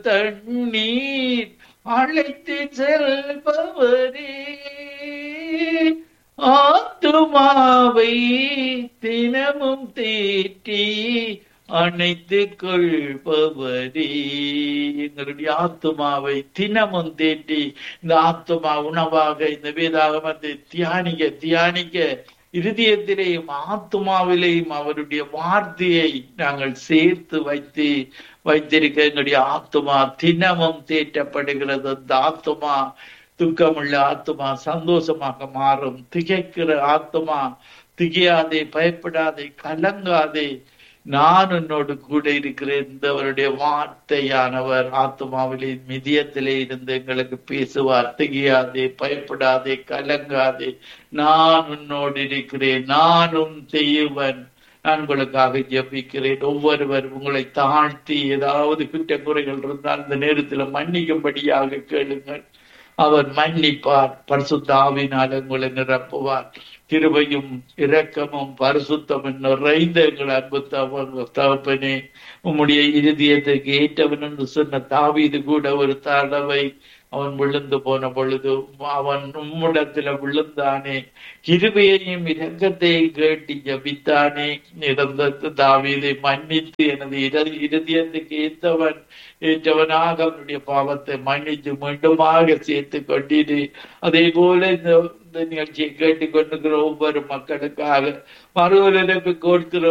தண்ணீர் அழைத்து செல்பவரே ஆத்துமாவை தினமும் தேற்றி அணைத்துக் கொள்பவரே எங்களுடைய ஆத்துமாவை தினமும் தேற்றி இந்த ஆத்துமா உணவாக இந்த வேதாகமத்தை தியானிக்க தியானிக்க இருதயத்திலேயும் ஆத்துமாவிலேயும் அவருடைய வார்த்தையை நாங்கள் சேர்த்து வைத்து வைத்திருக்க எங்களுடைய ஆத்துமா தினமும் தேற்றப்படுகிறது அந்த ஆத்துமா துக்கமுள்ள ஆத்துமா சந்தோஷமாக மாறும் திகைக்கிற ஆத்துமா திகையாதே பயப்படாதே கலங்காதே நான் உன்னோடு கூட இருக்கிறேன் இந்தவருடைய வார்த்தையானவர் ஆத்மாவிலே மிதியத்திலே இருந்து எங்களுக்கு பேசுவார் திகையாதே பயப்படாதே கலங்காதே நான் உன்னோடு இருக்கிறேன் நானும் செய்வன் நான் உங்களுக்காக ஜெபிக்கிறேன் ஒவ்வொருவர் உங்களை தாழ்த்தி ஏதாவது குற்ற குறைகள் இருந்தால் இந்த நேரத்தில் மன்னிக்கும்படியாக கேளுங்கள் அவர் மன்னிப்பார் பரிசுத்தாவினால் உங்களை நிரப்புவார் கிருபையும் இரக்கமும் பரிசுத்தமும் நிறைந்த எங்கள் அன்பு தகப்பனே உம்முடைய இருதயத்திற்கு ஏற்றவன் என்று சொன்ன தாவீது கூட ஒரு தடவை அவன் விழுந்து போன பொழுது அவன் உம்மிடத்துல விழுந்தானே கிருபையையும் இரக்கத்தையும் கேட்டு ஜபித்தானே இறந்த தாவீதை மன்னித்து எனது இருதயத்துக்கு ஏற்றவன் ஏற்றவனாக அவனுடைய பாவத்தை மன்னித்து மீண்டுமாக சேர்த்து கொண்டிரு அதே போல இந்த இந்த நிகழ்ச்சியை கேட்டுக்கொண்டிருக்கிற ஒவ்வொரு மக்களுக்காக மறுவருக்கு கொடுக்கிற